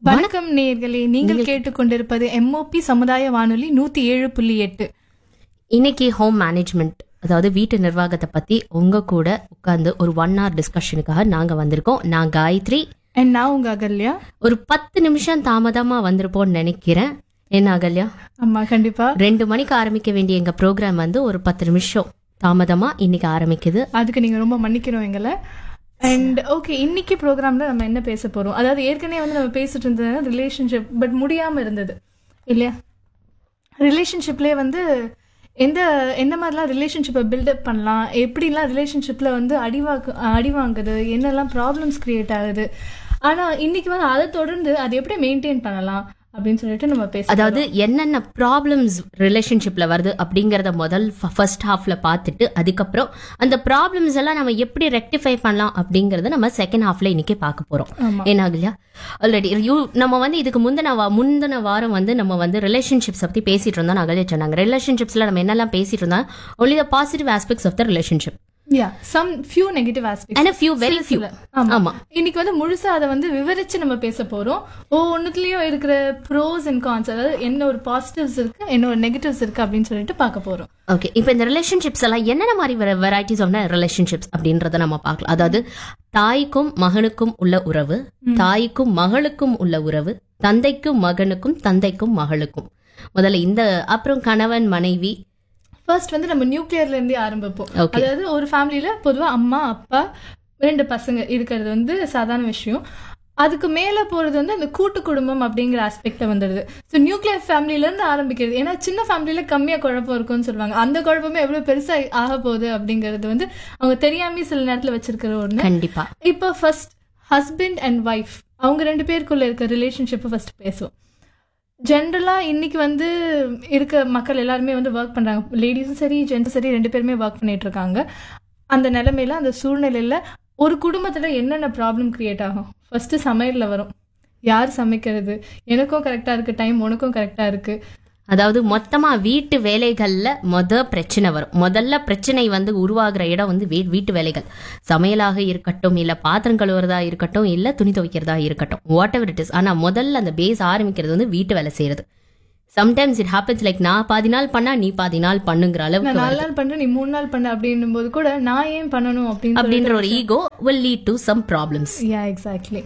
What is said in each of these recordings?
வணக்கம் நேயர்களே நீங்கள் கேட்டுக்கொண்டிருப்பது எம்ஓபி சமுதாய வானொலி நூத்தி ஏழு புள்ளி எட்டு இன்னைக்கு ஹோம் மேனேஜ்மெண்ட் அதாவது வீட்டு நிர்வாகத்தை பத்தி உங்க கூட உட்கார்ந்து ஒரு ஒன் ஹவர் டிஸ்கஷனுக்காக நாங்க வந்திருக்கோம் நான் காயத்ரி அண்ட் நான் உங்க அகல்யா ஒரு பத்து நிமிஷம் தாமதமா வந்திருப்போம்னு நினைக்கிறேன் என்ன அகல்யா ஆமா கண்டிப்பா ரெண்டு மணிக்கு ஆரம்பிக்க வேண்டிய எங்க ப்ரோக்ராம் வந்து ஒரு பத்து நிமிஷம் தாமதமா இன்னைக்கு ஆரம்பிக்குது அதுக்கு நீங்க ரொம்ப மன்னிக்கணும் எங்களை அண்ட் ஓகே இன்னைக்கு ப்ரோக்ராம்ல நம்ம என்ன பேச போறோம் அதாவது ஏற்கனவே வந்து நம்ம பேசிட்டு இருந்தது ரிலேஷன்ஷிப் பட் முடியாம இருந்தது இல்லையா ரிலேஷன்ஷிப்லேயே வந்து எந்த எந்த மாதிரிலாம் ரிலேஷன்ஷிப்பை பில்டப் பண்ணலாம் எப்படிலாம் ரிலேஷன்ஷிப்பில் வந்து அடி வாக்கு அடி வாங்குது என்னெல்லாம் ப்ராப்ளம்ஸ் கிரியேட் ஆகுது ஆனால் இன்னைக்கு வந்து அதை தொடர்ந்து அதை எப்படி மெயின்டைன் பண்ணலாம் அப்படின்னு சொல்லிட்டு நம்ம பேச அதாவது என்னென்ன ப்ராப்ளம்ஸ் ரிலேஷன்ஷிப்ல வருது அப்படிங்கறத முதல் ஃபர்ஸ்ட் ஹாஃப்ல பார்த்துட்டு அதுக்கப்புறம் அந்த ப்ராப்ளம்ஸ் எல்லாம் நம்ம எப்படி ரெக்டிஃபை பண்ணலாம் அப்படிங்கறத நம்ம செகண்ட் ஹாஃப்ல இன்னைக்கு பார்க்க போறோம் ஆமா. என்ன ஆகலையா ஆல்ரெடி யூ நம்ம வந்து இதுக்கு முந்தின வா- முந்தின வாரம் வந்து நம்ம வந்து ரிலேஷன்ஷிப்ஸ் பத்தி பேசிட்டு இருந்தோம் அகலே சொன்னாங்க ரிலேஷன்ஷிப்ஸ்ல நம்ம என்னெல்லாம் பேசிட்டு இருந்தோம் only the positive aspects of the relationship yeah some few negative aspect and few very few ஆமா ஆமா இன்னைக்கு வந்து முழுசா அதை வந்து விவரிச்சு நம்ம பேச போறோம் ஒவ்வொன்றுத்துலயும் இருக்கிற ப்ரோஸ் அண்ட் கான்ஸ் அதாவது என்ன ஒரு பாசிட்டிவ்ஸ் இருக்கு என்ன ஒரு நெகட்டிவ்ஸ் இருக்கு அப்படின்னு சொல்லிட்டு பார்க்க போறோம் ஓகே இப்போ இந்த ரிலேஷன்ஷிப்ஸ் எல்லாம் என்னென்ன மாதிரி வெரைட்டிஸ் ஆஃப் ரிலேஷன்ஷிப்ஸ் அப்படின்றத நம்ம பார்க்கலாம் அதாவது தாய்க்கும் மகனுக்கும் உள்ள உறவு தாய்க்கும் மகளுக்கும் உள்ள உறவு தந்தைக்கும் மகனுக்கும் தந்தைக்கும் மகளுக்கும் முதல்ல இந்த அப்புறம் கணவன் மனைவி ஃபர்ஸ்ட் வந்து நம்ம நியூக்ளியர்ல இருந்தே ஆரம்பிப்போம் Okay. அதாவது ஒரு ஃபேமிலியில பொதுவா அம்மா அப்பா ரெண்டு பசங்க இருக்கிறது வந்து சாதாரண விஷயம் அதுக்கு மேல போறது வந்து அந்த கூட்டு குடும்பம் அப்படிங்கிற ஆஸ்பெக்ட்ல வந்துடுது ஸோ நியூக்ளியர் ஃபேமிலில இருந்து ஆரம்பிக்கிறது ஏன்னா சின்ன ஃபேமிலியில கம்மியா குழப்பம் இருக்கும்னு சொல்லுவாங்க அந்த குழப்பமே எவ்வளவு பெருசா ஆக போகுது அப்படிங்கிறது வந்து அவங்க தெரியாம சில நேரத்துல வச்சிருக்கிற ஒண்ணு கண்டிப்பா இப்போ ஃபர்ஸ்ட் ஹஸ்பண்ட் அண்ட் ஒய்ஃப் அவங்க ரெண்டு பேருக்குள்ள இருக்க ரிலேஷன்ஷிப்பை ஃபர்ஸ்ட் பேசுவோம் ஜென்ரலாக இன்னைக்கு வந்து இருக்க மக்கள் எல்லாருமே வந்து ஒர்க் பண்ணுறாங்க லேடிஸும் சரி ஜென்ஸும் சரி ரெண்டு பேருமே ஒர்க் பண்ணிட்டு இருக்காங்க அந்த நிலைமையில அந்த சூழ்நிலையில ஒரு குடும்பத்தில் என்னென்ன ப்ராப்ளம் கிரியேட் ஆகும் ஃபர்ஸ்ட் சமையலில் வரும் யார் சமைக்கிறது எனக்கும் கரெக்டாக இருக்கு டைம் உனக்கும் கரெக்டாக இருக்கு அதாவது மொத்தமா வீட்டு வேலைகள்ல மொத பிரச்சனை வரும் முதல்ல பிரச்சனை வந்து உருவாகிற இடம் வந்து வீ- வீட்டு வேலைகள் சமையலாக இருக்கட்டும் இல்ல பாத்திரம் கழுவுறதா இருக்கட்டும் இல்ல துணி துவைக்கிறதா இருக்கட்டும் வாட் எவர் இட் இஸ் ஆனா முதல்ல அந்த பேஸ் ஆரம்பிக்கிறது வந்து வீட்டு வேலை செய்யறது சம்டைம்ஸ் இட் ஹேப்பன்ஸ் லைக் நான் பாதி நாள் பண்ணா நீ பாதி நாள் பண்ணுங்கிற நான் அளவுக்கு நாலு வருது. நாள் பண்ணுறேன் நீ மூணு நாள் பண்ண அப்படின்னும் போது கூட நான் ஏன் பண்ணணும் அப்படின்னு அப்படின்ற ஒரு ego will lead to some problems yeah exactly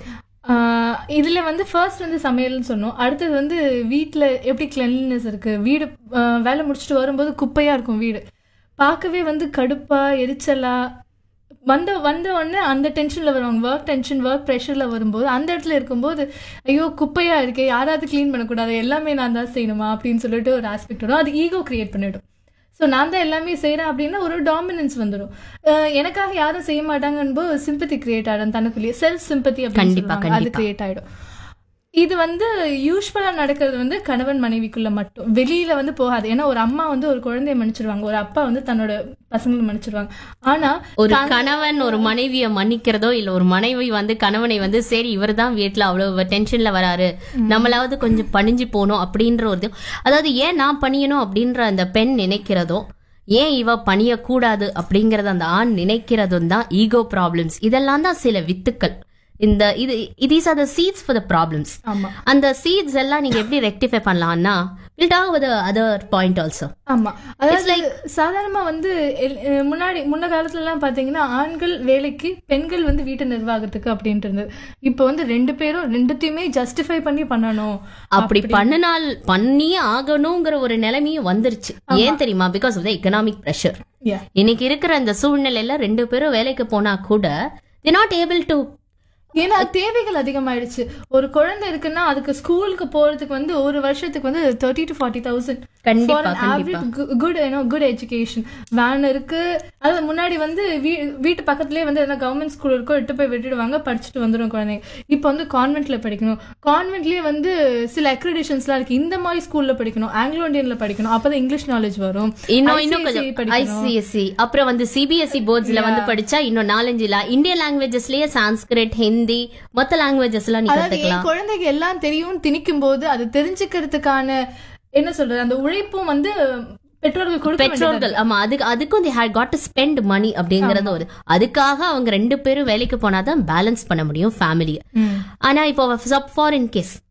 இதில் வந்து ஃபர்ஸ்ட் வந்து சமையல்னு சொன்னோம் அடுத்தது வந்து வீட்டில் எப்படி கிளென்லினஸ் இருக்குது வீடு ஆஹ் வேலை முடிச்சுட்டு வரும்போது குப்பையாக இருக்கும் வீடு பார்க்கவே வந்து கடுப்பாக எரிச்சலா வந்த வந்த உடனே அந்த டென்ஷனில் வருவாங்க ஒர்க் டென்ஷன் ஒர்க் ப்ரெஷரில் வரும்போது அந்த இடத்துல இருக்கும்போது ஐயோ குப்பையாக இருக்கே யாராவது க்ளீன் பண்ணக்கூடாது எல்லாமே நான் தான் செய்யணுமா அப்படின்னு சொல்லிட்டு ஒரு ஆஸ்பெக்ட் வரும் அது ஈகோ கிரியேட் பண்ணிடும் ஸோ நான் தான் எல்லாமே செய்கிறேன் அப்படின்னா ஒரு டாமினன்ஸ் வந்துடும் அஹ் எனக்காக யாரும் செய்ய மாட்டாங்கன்னு சிம்பத்தி கிரியேட் ஆகிடும் தனக்குள்ளேயே செல்ஃப் சிம்பத்தி அப்படின்னு கண்டிப்பா, சொல்லுவாங்க. அது கண்டிப்பா. கிரியேட் ஆகிடும் இது வந்து யூஸ்வலா நடக்கிறது வந்து கணவன் மனைவிக்குள்ள மட்டும் வெளியில வந்து போகாது ஏன்னா ஒரு அம்மா வந்து ஒரு குழந்தைய மன்னிச்சிருவாங்க ஒரு அப்பா வந்து தன்னோட பசங்களை மன்னிச்சிருவாங்க ஆனா ஒரு கணவன் ஒரு மனைவியை மன்னிக்கிறதோ இல்ல ஒரு மனைவி வந்து கணவனை வந்து சரி இவர் தான் வீட்டுல அவ்வளவு டென்ஷன்ல வராரு நம்மளாவது கொஞ்சம் பணிஞ்சு போகணும் அப்படின்ற ஒரு இது. அதாவது ஏன் நான் பணியணும் அப்படின்ற அந்த பெண் நினைக்கிறதோ ஏன் இவ பணியக்கூடாது அப்படிங்கறது அந்த ஆண் நினைக்கிறதும் தான் ஈகோ ப்ராப்ளம்ஸ் இதெல்லாம் தான் சில வித்துக்கள் இந்த இது these are the seeds for the problems ஆமா அந்த சீட்ஸ் எல்லாம் நீங்க எப்படி ரெக்டிஃபை பண்ணலாம்னா will talk with other point also ஆமா அதாவது சாதாரணமா வந்து எல்- அஹ் முன்னாடி முன்ன காலத்துல எல்லாம் பாத்தீங்கன்னா ஆண்கள் வேலைக்கு பெண்கள் வந்து வீட்டு நிர்வாகத்துக்கு அப்படின்ட்டு இருந்தது இப்போ வந்து ரெண்டு பேரும் ரெண்டுத்தையுமே ஜஸ்டிஃபை பண்ணி பண்ணணும் அப்படி பண்ணினால் பண்ணியே ஆகணுங்கிற ஒரு நிலைமையும் வந்துருச்சு ஏன் தெரியுமா because of the economic pressure Yeah. இன்னைக்கு இருக்கிற அந்த சூழ்நிலையில ரெண்டு பேரும் வேலைக்கு போனா கூட தி நாட் ஏபிள் டு ஏன்னா தேவைகள் அதிகமாயிடுச்சு ஒரு குழந்தை இருக்குன்னா அதுக்கு ஸ்கூலுக்கு போறதுக்கு வந்து ஒரு வருஷத்துக்கு வந்து தேர்ட்டி டு ஃபார்ட்டி தௌசண்ட் கண்டிப்பா, கண்டிப்பா. குட் ஏன்னோ குட் எஜுகேஷன் வேன் இருக்கு அது முன்னாடி வந்து வீ- வீட்டு பக்கத்துலயே வந்து எதனா கவர்மெண்ட் ஸ்கூல் இருக்கோ எட்டு போய் விட்டுடுவாங்க படிச்சுட்டு வந்துடும் குழந்தைங்க இப்போ வந்து கான்வென்ட்ல படிக்கணும் கான்வென்ட்லயே வந்து சில அக்ரிடேஷன்ஸ்லாம் இருக்கு இந்த மாதிரி ஸ்கூல்ல படிக்கணும் ஆங்கிலோ இந்தியன்ல படிக்கணும் அப்பதான் இங்கிலீஷ் நாலேஜ் வரும் இன்னும் இன்னும் ICSE கொஞ்சம் படிக்கணும் ஐசிஎஸ்சி அப்புறம் வந்து சிபிஎஸ்இ போர்ட்ஸ்ல வந்து படிச்சா இன்னும் நாலஞ்சு இல்ல இந்தியன் லாங்குவேஜஸ்லயே சான்ஸ்கிரிட் ஹிந்தி மொத்த லாங்குவேஜஸ் எல்லாம் நீ அதாவது கத்துக்கலாம் என் குழந்தைக்கு எல்லாம் தெரியும் திணிக்கும் போது அது தெரிஞ்சுக்கிறதுக்கான என்ன சொல்றது அந்த உழைப்பும் வந்து பெற்றோர்கள் கொடுக்க வேண்டியதா பெற்றோர்கள் ஆமா அதுக்கு அதுக்கும் the had got to spend money அப்படிங்கறது ஒரு அதுக்காக அவங்க ரெண்டு பேரும் வேலைக்கு போனாதான் பேலன்ஸ் பண்ண முடியும் ஃபேமிலியை ம். ஆனா இப்போ சப் ஃபார் இன் கேஸ்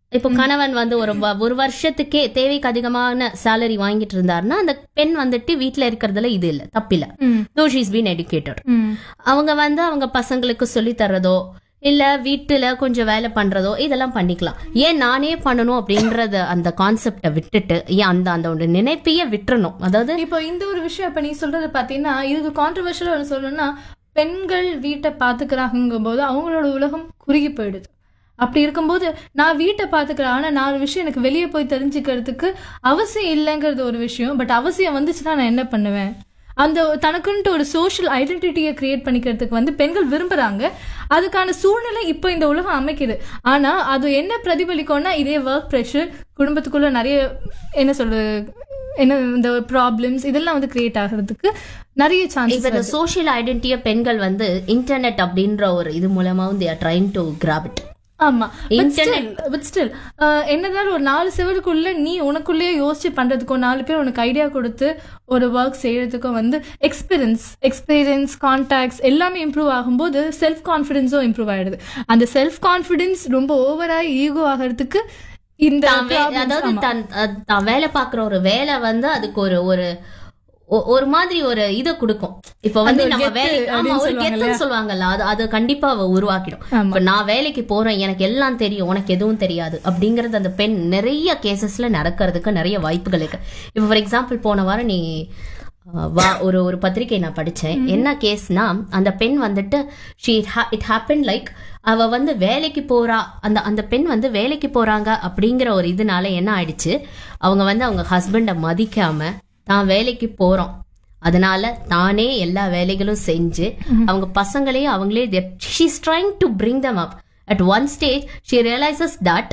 இப்போ கணவன் வந்து ஒரு வ- ஒரு வருஷத்துக்கே தேவைக்கு அதிகமான சேலரி வாங்கிட்டு இருந்தாருன்னா அந்த பெண் வந்துட்டு வீட்ல இருக்கிறதுல இது இல்ல தப்பில்ல ம் தோ ஷீஸ் பீன் எடுக்கேட்டட் ம் அவங்க வந்து அவங்க பசங்களுக்கு சொல்லி தர்றதோ இல்ல வீட்டுல கொஞ்சம் வேலை பண்றதோ இதெல்லாம் பண்ணிக்கலாம் ஏன் நானே பண்ணணும் அப்படின்றத அந்த கான்செப்டை விட்டுட்டு ஏன் அந்த அந்த ஒரு நினைப்பையே விட்டுறணும் அதாவது இப்போ இந்த ஒரு விஷயம் இப்ப நீ சொல்றது பாத்தீங்கன்னா இதுக்கு கான்ட்ரவர்ஷியலா ஒன்று சொல்லணும்னா பெண்கள் வீட்டை பாத்துக்கிறாங்கும் போது அவங்களோட உலகம் குறுகி போயிடுது அப்படி இருக்கும்போது நான் வீட்டை பாத்துக்கிறேன் ஆனா நாலு விஷயம் எனக்கு வெளியே போய் தெரிஞ்சுக்கிறதுக்கு அவசியம் இல்லைங்கிறது ஒரு விஷயம் பட் அவசியம் வந்துச்சுன்னா நான் என்ன பண்ணுவேன் அந்த தனக்குன்ட்டு ஒரு சோஷியல் ஐடென்டிட்டியை கிரியேட் பண்ணிக்கிறதுக்கு வந்து பெண்கள் விரும்புறாங்க அதுக்கான சூழ்நிலை இப்போ இந்த உலகம் அமைக்குது ஆனா அது என்ன பிரதிபலிக்கும்னா இதே ஒர்க் ப்ரெஷர் குடும்பத்துக்குள்ள நிறைய என்ன சொல்றது என்ன இந்த ப்ராப்ளம்ஸ் இதெல்லாம் வந்து கிரியேட் ஆகிறதுக்கு நிறைய சான்சஸ் இப்ப இந்த சோஷியல் ஐடென்டிட்டிய பெண்கள் வந்து இன்டர்நெட் அப்படின்ற ஒரு இது மூலமாவும் they are trying to grab it ஆமா Internet. பட் ஸ்டில் என்னதான் ஒரு நாலு செவருக்குள்ள நீ உனக்குள்ளேயே யோசிச்சு பண்றதுக்கும் நாலு பேர் உனக்கு ஐடியா கொடுத்து ஒரு ஒர்க் செய்யறதுக்கும் வந்து எக்ஸ்பீரியன்ஸ் எக்ஸ்பீரியன்ஸ் கான்டாக்ட்ஸ் எல்லாமே இம்ப்ரூவ் ஆகும்போது செல்ஃப் கான்ஃபிடென்ஸும் இம்ப்ரூவ் ஆயிடுது அந்த செல்ஃப் கான்ஃபிடென்ஸ் ரொம்ப ஓவரா ஈகோ ஆகிறதுக்கு இந்த தான் வே- problems- அதாவது ஆமா. தான் அஹ் தான் வேலை பாக்குற ஒரு வேலை வந்து அதுக்கு ஒரு ஒரு ஒ- ஒரு மாதிரி ஒரு இத கொடுக்கும் இப்ப வந்து அந்த ஒரு நம்ம கெத்து வேலை ஆமா அப்படின்னு ஒரு சொல்லுவாங்க கெத்துன்னு சொல்லுவாங்கல்ல அது அது கண்டிப்பா அவ உருவாக்கிடும் ஆமா. இப்ப நான் வேலைக்கு போறேன் எனக்கு எல்லாம் தெரியும் உனக்கு எதுவும் தெரியாது அப்படிங்கறது அந்த பெண் நிறைய கேசஸ்ல நடக்கிறதுக்கு நிறைய வாய்ப்புகள் இருக்கு இப்ப ஃபார் எக்ஸாம்பிள் போன வாரம் நீ அஹ், வா ஒரு ஒரு பத்திரிகை நான் படிச்சேன் என்ன கேஸ்னா அந்த பெண் வந்துட்டு ஷீ இட் ஹேப்பன் லைக் அவ வந்து வேலைக்கு போறா அந்த அந்த பெண் வந்து வேலைக்கு போறாங்க அப்படிங்கிற ஒரு இதனால என்ன ஆயிடுச்சு அவங்க வந்து அவங்க ஹஸ்பண்டை மதிக்காம தான் வேலைக்கு போறோம் அதனால தானே எல்லா வேலைகளும் செஞ்சு அவங்க பசங்களையும் அவங்களே she's trying to bring them up at one stage she realises that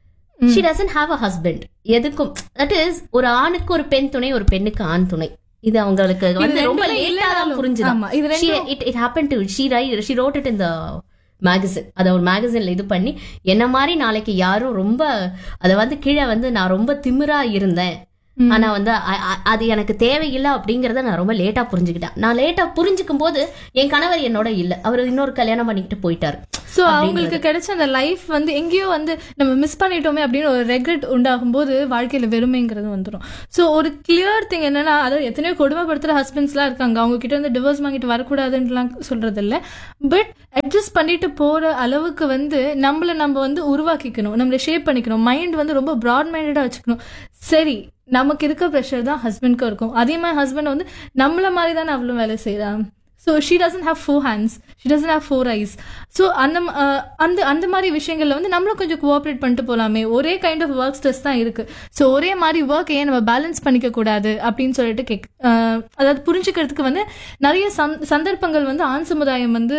she doesn't have a husband எதுக்கும் தட் இஸ் ஒரு ஆணுக்கு ஒரு பெண் துணை ஒரு பெண்ணுக்கு ஆண் துணை இது அவங்களுக்கு வந்து ரொம்ப ரெண்டுமே லேட்டா தான் இல்லைனாலும். புரிஞ்சுது ஆமா, இது ரெண்டும் it it happen to she write she wrote it இந்த மேகசின் அதை ஒரு மேகசின்ல இது பண்ணி என்ன மாதிரி நாளைக்கு யாரும் ரொம்ப அதை வந்து கீழே வந்து நான் ரொம்ப திமிரா இருந்தேன் ஆனா வந்து அ- அ- அது எனக்கு தேவையில்லை அப்படிங்கறத நான் ரொம்ப லேட்டா புரிஞ்சுக்கிட்டேன் நான் லேட்டா புரிஞ்சுக்கும் போது என் கணவர் என்னோட இல்ல அவர் இன்னொரு கல்யாணம் பண்ணிக்கிட்டு போயிட்டாரு ஸோ அவங்களுக்கு கிடைச்ச அந்த லைஃப் வந்து எங்கேயோ வந்து நம்ம மிஸ் பண்ணிட்டோமே அப்படின்னு ஒரு ரெக்ரெட் உண்டாகும் போது வாழ்க்கையில வெறுமைங்கிறது வந்துடும் ஸோ ஒரு கிளியர் திங் என்னன்னா அதாவது எத்தனையோ கொடுமைப்படுத்துற ஹஸ்பண்ட்ஸ்லாம் இருக்காங்க அவங்க கிட்ட வந்து டிவோர்ஸ் வாங்கிட்டு வரக்கூடாதுன்னுலாம் சொல்றது இல்ல பட் அட்ஜஸ்ட் பண்ணிட்டு போற அளவுக்கு வந்து நம்மள நம்ம வந்து உருவாக்கிக்கணும் நம்மளை ஷேப் பண்ணிக்கணும் மைண்ட் வந்து ரொம்ப ப்ராட் மைண்டடா வச்சுக்கணும் சரி நமக்கு இருக்க ப்ரெஷர் தான் ஹஸ்பண்ட்க்கும் இருக்கும் அதே மாதிரி ஹஸ்பண்ட் வந்து நம்மள மாதிரி தானே அவ்வளோ வேலை செய்கிறான் so she doesn't have four hands she doesn't have four eyes so அந்த ம- அஹ் அந்த அந்த மாதிரி விஷயங்கள்ல வந்து நம்மளும் கொஞ்சம் கோஆப்ரேட் பண்ணிட்டு போகலாமே ஒரே கைண்ட் ஆஃப் ஒர்க் ஸ்ட்ரெஸ் தான் இருக்கு ஸோ ஒரே மாதிரி ஒர்க் ஏன் நம்ம பேலன்ஸ் பண்ணிக்க கூடாது அப்படின்னு சொல்லிட்டு கேக் அஹ் அதாவது புரிஞ்சுக்கிறதுக்கு வந்து நிறைய சந் சந்தர்ப்பங்கள் வந்து ஆண் சமுதாயம் வந்து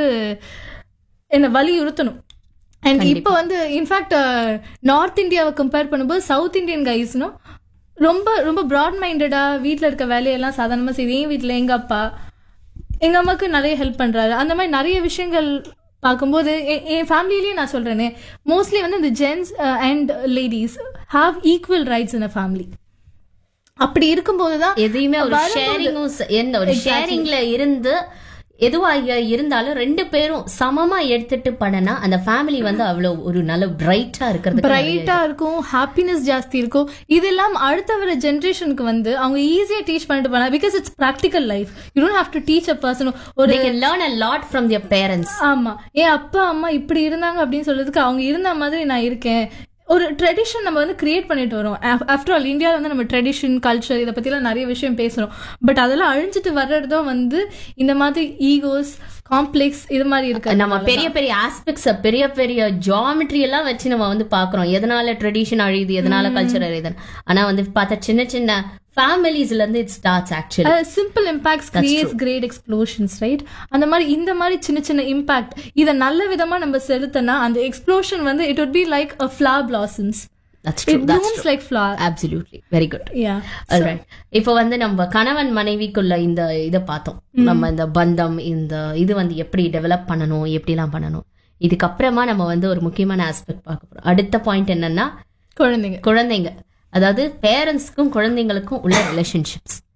என்ன வலியுறுத்தணும் அண்ட் இப்போ வந்து இன்ஃபேக்ட் நார்த் இந்தியாவை கம்பேர் பண்ணும்போது சவுத் இந்தியன் கைஸ்னும் ரொம்ப ரொம்ப ப்ராட் மைண்டடா வீட்டில் இருக்க வேலையெல்லாம் சாதாரணமாக செய்யுது என் வீட்டில் எங்கள் அப்பா எங்கள் அம்மாவுக்கு நிறைய ஹெல்ப் பண்ணுறாரு அந்த மாதிரி நிறைய விஷயங்கள் பார்க்கும்போது எ- என் ஃபேமிலிலேயே நான் சொல்கிறேனே மோஸ்ட்லி வந்து இந்த gents and ladies have equal rights in a family அப்படி இருக்கும்போது தான் எதையுமே ஒரு ஷேரிங்கும் எந்த ஒரு ஷேரிங்ல இருந்து எதுவா இ- இருந்தாலும் ரெண்டு பேரும் சமமா எடுத்துட்டு பண்ணனா அந்த ஃபேமிலி வந்து அவ்வளவு ஒரு நல்ல பிரைட்டா இருக்கிறது பிரைட்டா இருக்கும் ஹாப்பினஸ் ஜாஸ்தி இருக்கும் இதெல்லாம் அடுத்த வர ஜென்ரேஷனுக்கு வந்து அவங்க ஈஸியா டீச் பண்ணிட்டு போனா because it's practical life you don't have to teach a person ஒரு they can learn a lot from their parents ஆமா என் அப்பா அம்மா இப்படி இருந்தாங்க அப்படின்னு சொல்றதுக்கு அவங்க இருந்த மாதிரி நான் இருக்கேன் ஒரு ட்ரெடிஷன் நம்ம வந்து கிரியேட் பண்ணிட்டு வரோம் ஆஃப்டர் ஆல் இந்தியாவில் வந்து நம்ம ட்ரெடிஷன் கல்ச்சர் இதை பற்றிலாம் நிறைய விஷயம் பேசுகிறோம் பட் அதெல்லாம் அழிஞ்சிட்டு வர்றதும் வந்து இந்த மாதிரி ஈகோஸ் காம்ப்ளெக்ஸ் இது மாதிரி இருக்கு நம்ம பெரிய பெரிய ஆஸ்பெக்ட்ஸ் பெரிய பெரிய ஜாமெட்ரி எல்லாம் வச்சு நம்ம வந்து பாக்குறோம் எதனால ட்ரெடிஷன் அழியுது எதனால கல்ச்சர் அழியுதுன்னு ஆனா வந்து பார்த்தா சின்ன சின்ன ஃபேமிலிஸ்ல இருந்து it starts actually simple impacts creates great explosions right அந்த மாதிரி இந்த மாதிரி சின்ன சின்ன இம்பாக்ட் இதை நல்ல விதமா நம்ம செலுத்தினா அந்த எக்ஸ்ப்ளோஷன் வந்து it would be like a flower blossoms that's true it blooms like flower absolutely very good yeah Alright. இப்போ வந்து நம்ம கணவன் மனைவிக்குள்ள இந்த இதை பார்த்தோம் நம்ம இந்த பந்தம் இந்த இது வந்து எப்படி டெவலப் பண்ணணும் எப்படிலாம் பண்ணணும் இதுக்கப்புறமா நம்ம வந்து ஒரு முக்கியமான ஆஸ்பெக்ட் பார்க்க போறோம் அடுத்த பாயிண்ட் என்னன்னா குழந்தைங்க குழந்தைங்க அதாவது பேரண்ட்ஸ்க்கும் குழந்தைங்களுக்கும் உள்ள ரிலேஷன்ஷிப்ஸ்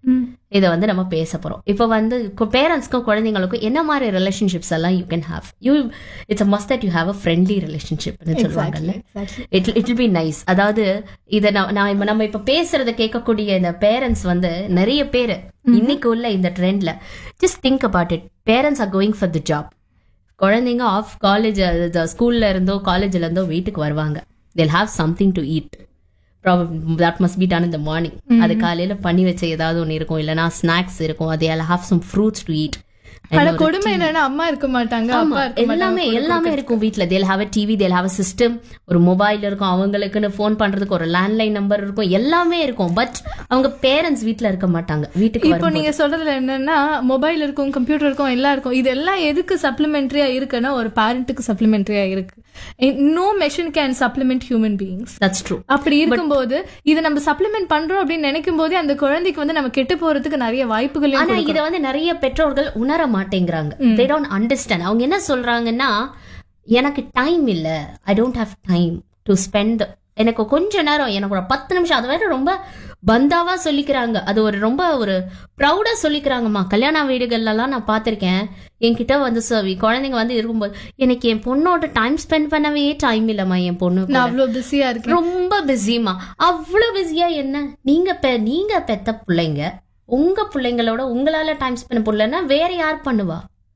ம். இதை வந்து நம்ம பேச போறோம் இப்போ வந்து பேரண்ட்ஸ்க்கும் குழந்தைங்களுக்கும் என்ன மாதிரி ரிலேஷன்ஷிப்ஸ் எல்லாம் you can have you it's must that you have a friendly ரிலேஷன்ஷிப்னு சொல்லுவாங்கல்ல Exactly. It it be nice அதாவது இத நான் நான் இப்ப நம்ம இப்ப பேசுறத கேட்கக்கூடிய இந்த பேரண்ட்ஸ் வந்து நிறைய பேர் இன்னைக்கு உள்ள இந்த ட்ரெண்ட்ல just think about it parents are going for the job குழந்தைங்க ஆஃப் காலேஜ் ஸ்கூல்ல இருந்தோ காலேஜ்ல இருந்தோ வீட்டுக்கு வருவாங்க they'll have something to eat problem that must be done in the morning அது காலையில பண்ணி வச்ச ஏதாவது ஒன்று இருக்கும் இல்லைன்னா ஸ்நாக்ஸ் இருக்கும் அது have some fruits to eat ஆனா கொடுமை என்னன்னா அம்மா இருக்க மாட்டாங்க ஆமா, அப்பா இருக்க எல்லாமே எல்லாமே இருக்கும் வீட்ல they'll have TV they'll have system ஒரு மொபைல் இருக்கும் அவங்களுக்குன்னு ஃபோன் பண்றதுக்கு ஒரு லேண்ட்லைன் நம்பர் இருக்கும் எல்லாமே இருக்கும் பட் அவங்க பேரண்ட்ஸ் வீட்ல இருக்க மாட்டாங்க வீட்டுக்கு இப்போ நீங்க சொல்றதுல என்னன்னா மொபைல் இருக்கும் கம்ப்யூட்டர் இருக்கும் எல்லாம் இருக்கும் இது எல்லாம் எதுக்கு சப்ளிமெண்டரியா இருக்குன்னா ஒரு பேரண்ட்டுக்கு சப்ளிமெண்டரியா இருக்கு no machine can supplement human beings that's true அப்படி இருக்கும்போது இதை நம்ம சப்ளிமெண்ட் பண்றோம் அப்படின்னு நினைக்கும் போதே அந்த குழந்தைக்கு வந்து நம்ம கெட்டு போறதுக்கு நிறைய வாய்ப்புகள் ஆனா இத வந்து நிறைய பெற்றோர்கள் உணர மாட்டேங்கிறாங்க தே டோன்ட் அண்டர்ஸ்டாண்ட் அவங்க என்ன சொல்றாங்கன்னா எனக்கு டைம் இல்ல I don't have time to spend எனக்கு கொஞ்ச நேரம் எனக்கு ஒரு பத்து நிமிஷம் அது வேற ரொம்ப பந்தாவா சொல்லிக்கிறாங்க அது ஒரு ரொம்ப ஒரு ப்ரௌடா சொல்லிக்கிறாங்கம்மா கல்யாண வீடுகள்லாம் நான் பார்த்திருக்கேன் என்கிட்ட வந்து சவி குழந்தைங்க வந்து இருக்கும்போது எனக்கு என் பொண்ணோட டைம் ஸ்பெண்ட் பண்ணவே டைம் இல்லம்மா என் பொண்ணு கூட." நான் அவ்வளவு பிஸியா இருக்கேன் ரொம்ப பிஸிமா அவ்வளவு பிஸியா என்ன நீங்க பெ- நீங்க பெத்த பிள்ளைங்க உங்க பிள்ளைங்களோட உங்களால டைம் ஸ்பெண்ட் பண்ணலன்னா வேற யார் பண்ணுவா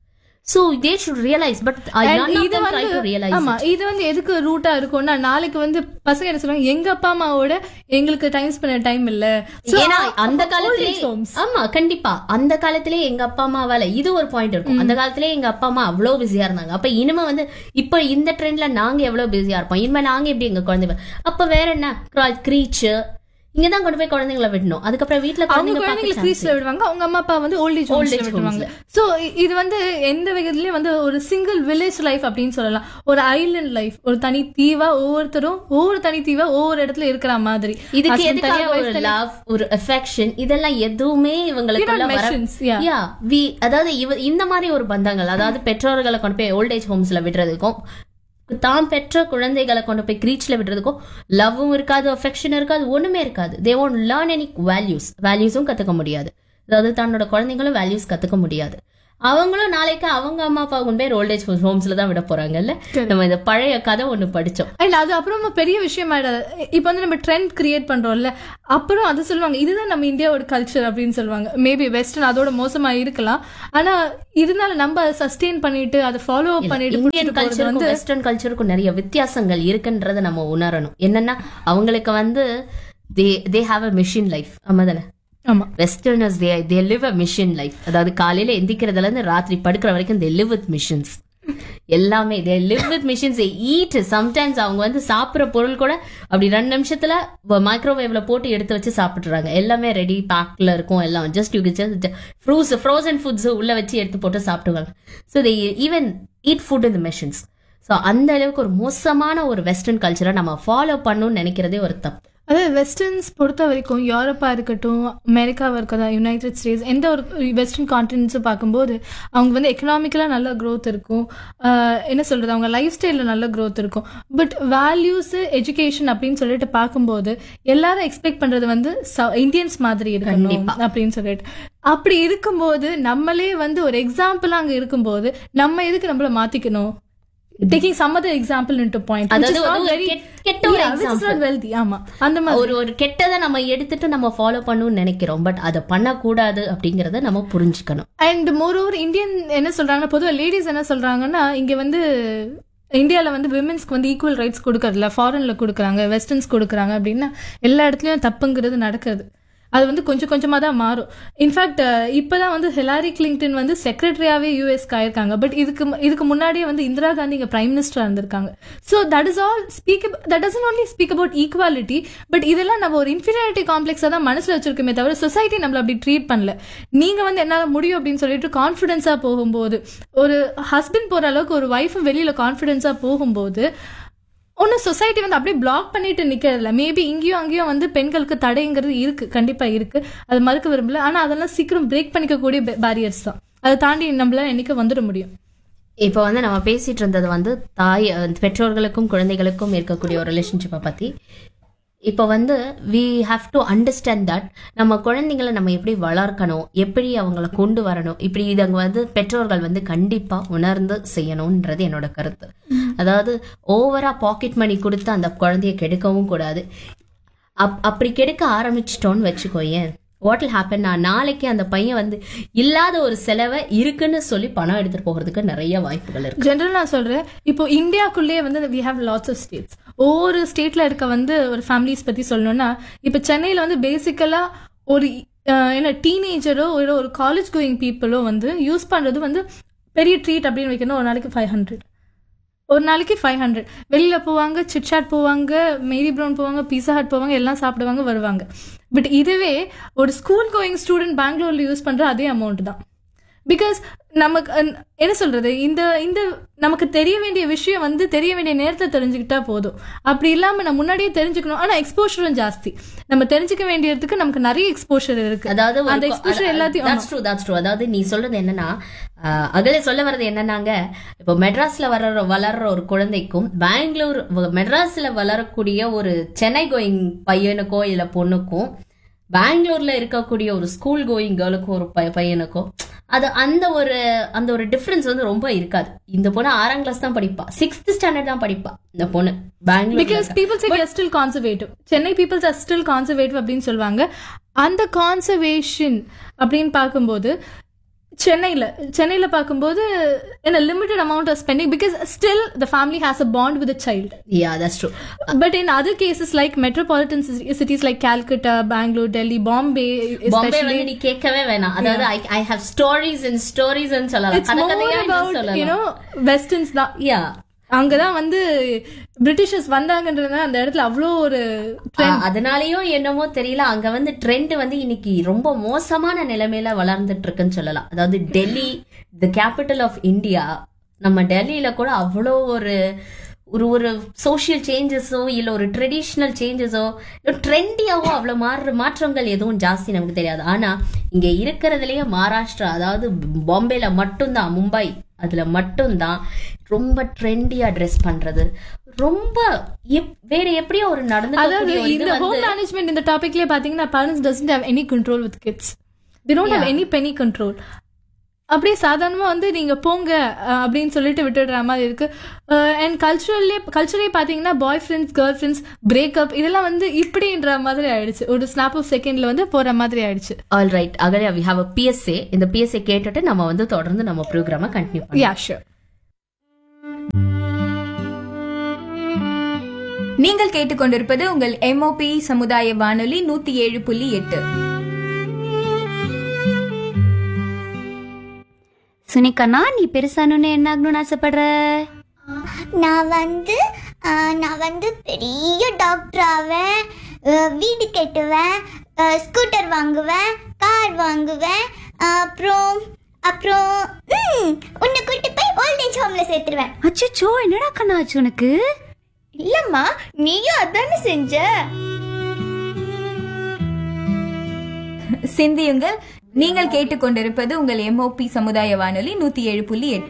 so they should realise but And இது வந்து ரியலைஸ் ஆமா இது வந்து எதுக்கு ரூட்டா இருக்கும்னா நாளைக்கு வந்து பசங்க என்ன சொல்லுவாங்க எங்க அப்பா அம்மாவோட எங்களுக்கு டைம் ஸ்பெண்ட் டைம் இல்ல So, ஏன்னா அந்த old காலத்திலே age homes. ஆமா கண்டிப்பா அந்த காலத்திலே எங்க அப்பா அம்மாவால இது ஒரு பாயிண்ட் இருக்கும் அந்த காலத்திலே எங்க அப்பா அம்மா அவ்வளவு பிஸியா இருந்தாங்க அப்ப இனிமே வந்து இப்ப இந்த ட்ரெண்ட்ல நாங்க எவ்வளவு பிஸியா இருப்போம் இனிமே நாங்க எப்படி எங்க குழந்தை பா- அப்ப வேற என்ன கிரீச் இங்கதான் கொண்டு போய் குழந்தைங்களை விடணும் அதுக்கப்புறம் வீட்டுல அவங்க குழந்தைங்க குழந்தைங்களை பார்க்க கிரீஸ்ல விடுவாங்க அவங்க அம்மா அப்பா வந்து ஓல்ட் ஏஜ் Old ஹோம்ஸ்ல age விடுவாங்க சோ இது வந்து எந்த விதத்துலயும் வந்து ஒரு சிங்கிள் வில்லேஜ் லைஃப் அப்படின்னு சொல்லலாம் ஒரு ஐலண்ட் லைஃப் ஒரு தனி தீவா ஒவ்வொருத்தரும் ஒவ்வொரு தனி தீவா ஒவ்வொரு இடத்துல இருக்கிற மாதிரி இதுக்கு Husband எதுக்காக தனியா, wife ஒரு தனியா. லவ் ஒரு அஃபெக்ஷன் இதெல்லாம் எதுவுமே இவங்களுக்குள்ள You're not வர machines, yeah. யா வி அதாவது இவ இந்த மாதிரி ஒரு பந்தங்கள் அதாவது பெற்றோர்களை கொண்டு போய் ஓல்ட் ஏஜ் ஹோம்ஸ்ல விடுறதுக்கும் தான் பெற்ற குழந்தைகளை கொண்டு போய் கிரீச்ல விடுறதுக்கும் லவ்வும் இருக்காது அஃபெக்ஷன் இருக்காது ஒண்ணுமே இருக்காது they won't learn any values வேல்யூஸும் கத்துக்க முடியாது அதாவது தன்னோட குழந்தைங்களும் வேல்யூஸ் கத்துக்க முடியாது அவங்களும் நாளைக்கு அவங்க அம்மா அப்பா கொண்டு போய் ஓல்ட் ஏஜ் ஹோம்ஸ்ல தான் விட போறாங்கல்ல நம்ம இந்த பழைய கதை ஒண்ணு படிச்சோம் அண்ட் அது அப்புறமா பெரிய விஷயம் ஆயிடாது இப்போ வந்து நம்ம ட்ரெண்ட் கிரியேட் பண்றோம்ல அப்புறம் அது சொல்லுவாங்க இதுதான் நம்ம இந்தியாவோட கல்ச்சர் அப்படின்னு சொல்லுவாங்க மேபி வெஸ்டர்ன் அதோட மோசமா இருக்கலாம் ஆனா இருந்தாலும் நம்ம அதை சஸ்டெயின் பண்ணிட்டு அதை ஃபாலோ பண்ணிட்டு இந்தியன் புடிச்சிட்டு போறது கல்ச்சருக்கும் வெஸ்டர்ன் கல்ச்சருக்கும் நிறைய வித்தியாசங்கள் இருக்குன்றத நம்ம உணரணும் என்னன்னா அவங்களுக்கு வந்து they they have a machine life ஆமா தானே ஆமா westerners they they live a machine life அதாவது காலையில எந்திக்கிறதுல இருந்து ராத்திரி படுக்கிற வரைக்கும் தே லிவ் வித் மிஷின்ஸ் எல்லாமே they live with machines eat sometimes அவங்க வந்து சாப்பிடுற பொருள் கூட அப்படி ரெண்டு நிமிஷத்துல மைக்ரோவேவ்ல போட்டு எடுத்து வச்சு சாப்பிட்டுறாங்க எல்லாமே ரெடி பேக்ல இருக்கும் எல்லாம் just you just froze frozen foods உள்ள வச்சு எடுத்து போட்டு சாப்பிட்டுவாங்க so they even eat food in the machines so அந்த அளவுக்கு ஒரு மோசமான ஒரு வெஸ்டர்ன் கல்ச்சரை நம்ம ஃபாலோ பண்ணணும்னு நினைக்கிறதே ஒரு தப்பு அதாவது வெஸ்டர்ன்ஸ் பொறுத்த வரைக்கும் யூரோப்பா இருக்கட்டும் அமெரிக்காவா இருக்கட்டும் யுனைடெட் ஸ்டேட்ஸ் எந்த ஒரு வெஸ்டர்ன் கான்டினென்ட்ஸும் பார்க்கும்போது அவங்க வந்து எக்கனாமிக்கலாக நல்ல growth இருக்கும் ஆஹ் என்ன சொல்றது அவங்க லைஃப் ஸ்டைலில் நல்ல growth இருக்கும் பட் வேல்யூஸ் எஜுகேஷன் அப்படின்னு சொல்லிட்டு பார்க்கும்போது எல்லாரும் எக்ஸ்பெக்ட் பண்றது வந்து இந்தியன்ஸ் மாதிரி இருக்கணும் அப்படின்னு சொல்லிட்டு அப்படி இருக்கும்போது நம்மளே வந்து ஒரு எக்ஸாம்பிள் அங்க இருக்கும்போது நம்ம எதுக்கு நம்மள மாத்திக்கணும் taking some other example into point அதாவது ஒரு கெட்- கெட்ட ஒரு example. வெல்தி ஆமா அந்த மாதிரி ஒரு ஒரு கெட்டதை நம்ம எடுத்துட்டு நம்ம ஃபாலோ பண்ணணும்னு நினைக்கிறோம் பட் அதை பண்ணக்கூடாது அப்படிங்கறத நம்ம புரிஞ்சுக்கணும் அண்ட் மோர் ஓவர் இந்தியன் என்ன சொல்றாங்கன்னா பொதுவாக லேடிஸ் என்ன சொல்றாங்கன்னா இங்க வந்து இந்தியாவில் வந்து விமென்ஸ்க்கு வந்து ஈக்குவல் ரைட்ஸ் கொடுக்கறதில்ல ஃபாரின்ல கொடுக்குறாங்க வெஸ்டர்ன்ஸ் கொடுக்குறாங்க அப்படின்னா எல்லா இடத்துலயும் தப்புங்கிறது நடக்குது அது வந்து கொஞ்சம் கொஞ்சமாக தான் மாறும் இன்ஃபேக்ட் இப்போ தான் வந்து ஹிலாரி கிளிங்டன் வந்து செக்ரட்டரியாகவே யூஎஸ்க்கு ஆயிருக்காங்க பட் இதுக்கு மு- இதுக்கு முன்னாடியே வந்து இந்திரா காந்தி இங்கே பிரைம் மினிஸ்டராக இருந்திருக்காங்க so that is all speak that doesn't only speak about equality but இதெல்லாம் நம்ம ஒரு இன்ஃபீரியாரிட்டி காம்ப்ளெக்ஸாக தான் மனசில் வச்சிருக்கோமே தவிர சொசைட்டி நம்மள அப்படி ட்ரீட் பண்ணல நீங்கள் வந்து என்னால் முடியும் அப்படின்னு சொல்லிட்டு கான்ஃபிடென்ஸாக போகும்போது ஒரு ஹஸ்பண்ட் போகிற அளவுக்கு ஒரு ஒய்ஃபும் வெளியில் கான்ஃபிடென்ஸாக போகும்போது ஒன்றும் சொசைட்டி வந்து அப்படியே பிளாக் பண்ணிட்டு நிற்கிறதில்ல மேபி இங்கேயும் அங்கேயும் வந்து பெண்களுக்கு தடைங்கிறது இருக்கு கண்டிப்பாக இருக்கு அது மறுக்க விரும்பல ஆனால் அதெல்லாம் சீக்கிரம் பிரேக் பண்ணிக்கக்கூடிய பேரியர்ஸ் தான் அதை தாண்டி நம்மளால என்னைக்கு வந்துட முடியும் இப்போ வந்து நம்ம பேசிட்டு இருந்தது வந்து தாய் அஹ், பெற்றோர்களுக்கும் குழந்தைகளுக்கும் இருக்கக்கூடிய ஒரு ரிலேஷன்ஷிப்பை பத்தி இப்போ வந்து we have to understand that நம்ம குழந்தைங்களை நம்ம எப்படி வளர்க்கணும் எப்படி அவங்கள கொண்டு வரணும் இப்படி இதை வந்து பெற்றோர்கள் வந்து கண்டிப்பா உணர்ந்து செய்யணும்ன்றது என்னோட கருத்து அதாவது ஓவரா பாக்கெட் மணி கொடுத்து அந்த குழந்தைய கெடுக்கவும் கூடாது அப் அப்படி கெடுக்க ஆரம்பிச்சிட்டோன்னு வச்சுக்கோயேன் வாட் will happen நான் நாளைக்கு அந்த பையன் வந்து இல்லாத ஒரு செலவை இருக்குன்னு சொல்லி பணம் எடுத்துட்டு போகிறதுக்கு நிறைய வாய்ப்புகள் இருக்கு ஜென்ரல் நான் சொல்றேன் இப்போ இந்தியாக்குள்ளேயே வந்து we have lots of states ஒவ்வொரு ஸ்டேட்ல இருக்க வந்து ஒரு ஃபேமிலிஸ் பத்தி சொல்லணும்னா இப்போ சென்னையில வந்து பேசிக்கலா ஒரு அஹ், என்ன டீனேஜரோ ஒரு ஒரு காலேஜ் கோயிங் பீப்புளோ வந்து யூஸ் பண்றது வந்து பெரிய ட்ரீட் அப்படின்னு வைக்கணும் ஒரு நாளைக்கு ஃபைவ் ஹண்ட்ரட் ஒரு நாளைக்கு ஃபைவ் ஹண்ட்ரட் வெளியில் போவாங்க சிட்சாட் போவாங்க மேரி ப்ரௌன் போவாங்க பீஸா ஹட் போவாங்க எல்லாம் சாப்பிடுவாங்க வருவாங்க பட் இதுவே ஒரு ஸ்கூல் கோயிங் ஸ்டூடெண்ட் பெங்களூர்ல யூஸ் பண்ற அதே அமௌண்ட் தான் பிகாஸ் நமக்கு அஹ், என்ன சொல்றது இந்த இந்த நமக்கு தெரிய வேண்டிய விஷயம் வந்து தெரிய வேண்டிய நேரத்தில் தெரிஞ்சுக்கிட்டா போதும் அப்படி இல்லாம நம்ம முன்னாடியே தெரிஞ்சுக்கணும் ஆனா எக்ஸ்போஷரும் ஜாஸ்தி நம்ம தெரிஞ்சுக்க வேண்டியதுக்கு நமக்கு நிறைய எக்ஸ்போஷர் இருக்கு அதாவது ஒரு அந்த கொ- எக்ஸ்போஷர் அத- எல்லாத்தையும் that's true, that's true. அதாவது நீ சொல்றது என்னன்னா ஆஹ், அகலே சொல்ல வர்றது என்னன்னாங்க இப்போ மெட்ராஸ்ல வளர்ற வளர்ற ஒரு குழந்தைக்கும் பெங்களூர் வ- மெட்ராஸ்ல வளரக்கூடிய ஒரு சென்னை கோயிங் பையனுக்கோ இல்ல பொண்ணுக்கும் பெங்களூர்ல இருக்கக்கூடிய ஒரு ஸ்கூல் கோயிங் கேர்ளுக்கும் ஒரு பை- பையனுக்கும் அது அந்த ஒரு அந்த ஒரு டிஃபரன்ஸ் வந்து ரொம்ப இருக்காது இந்த பொண்ணு ஆறாம் கிளாஸ் தான் படிப்பா சிக்ஸ்த் ஸ்டாண்டர்ட் தான் படிப்பா இந்த பொண்ணு Bangalore because people say are still conservative Chennai peoples are still conservative அப்படின்னு சொல்லுவாங்க அந்த கான்சர்வேஷன் அப்படின்னு பார்க்கும்போது சென்னையில் சென்னையில் பார்க்கும்போது என்ன limited amount of spending because still the family has a bond with child yeah that's true but in other cases like metropolitan cities like Calcutta Bangalore Delhi Bombay Bombay வந்து நீ கேட்கவே வேணாம் அதாவது I I have stories and stories சொல்லலாம் இட்ஸ் கதை more கதையா இன்னும் about சொல்லலாம் யூனோ வெஸ்டர்ன்ஸ் தான் யா அங்கதான் வந்து பிரிட்டிஷர்ஸ் வந்தாங்கன்றது அந்த இடத்துல அவ்வளோ ஒரு அதனாலயும் என்னமோ தெரியல அங்க வந்து ட்ரெண்ட் வந்து இன்னைக்கு ரொம்ப மோசமான நிலைமையில வளர்ந்துட்டு இருக்குன்னு சொல்லலாம் அதாவது Delhi the capital of India நம்ம டெல்லியில கூட அவ்வளோ ஒரு ஒரு ஒரு சோஷியல் சேஞ்சஸோ இல்ல ஒரு ட்ரெடிஷ்னல் சேஞ்சஸோ ட்ரெண்டியாவோ அவ்வளவு மாறுற மாற்றங்கள் எதுவும் ஜாஸ்தி நமக்கு தெரியாது ஆனா இங்க இருக்கிறதுலயே மகாராஷ்டிரா அதாவது பாம்பேல மட்டும்தான் மும்பை அதுல மட்டும்தான் ரொம்ப ட்ரெண்டியா ட்ரெஸ் பண்றது ரொம்ப எப்- வேற எப்படியோ ஒரு அதாவது நடந்து இந்த ஹோம் மேனேஜ்மெண்ட் இந்த டாபிக்லயே பாத்தீங்கன்னா parents doesn't have any control with kids the don't have any பெனி கண்ட்ரோல் அப்படியே சாதாரணமா வந்து நீங்க போங்க அஹ், அப்படின்னு சொல்லிட்டு விட்டுடுற மாதிரி இருக்கு அண்ட் கல்ச்சுரல்லே கல்ச்சரே பாத்தீங்கன்னா boyfriends girlfriends breakup இதெல்லாம் வந்து இப்படின்ற மாதிரி ஆயிடுச்சு ஒரு ஸ்னாப் ஆஃப் செகண்ட்ல வந்து போற மாதிரி ஆயிடுச்சு ஆல் ரைட் அகலே வி ஹாவ் அ பிஎஸ்ஏ இந்த பிஎஸ்ஏ கேட்டுட்டு நம்ம வந்து தொடர்ந்து நம்ம ப்ரோக்ராம கண்டினியூ பண்ணலாம் யா ஷூர் நீங்கள் கேட்டுக்கொண்டிருப்பது உங்கள் எம்ஓபி சமுதாய வானொலி நூத்தி ஏழு புள்ளி எட்டு சுனிகண்ணா நீ பெருசானு என்ன ஆகணும்னு ஆசைப்படுற நான் வந்து ஆ, நான் வந்து பெரிய டாக்டர் ஆவேன் ஆ, வீடு கட்டுவேன் ஆ, ஸ்கூட்டர் வாங்குவேன் கார் வாங்குவேன் ஆ, அப்புறம் அப்புறம் ம், உன்னை கூட்டு போய் ஓல்டேஜ் ஹோம்ல சேர்த்துருவேன் அச்சோ என்னடா கண்ணா ஆச்சு உனக்கு இல்லம்மா நீயும் அதானே செஞ்ச சிந்தியுங்கள் நீங்கள் கேட்டுக்கொண்டிருப்பது உங்கள் எம்ஓபி சமுதாய வானொலி நூத்தி ஏழு புள்ளி எட்டு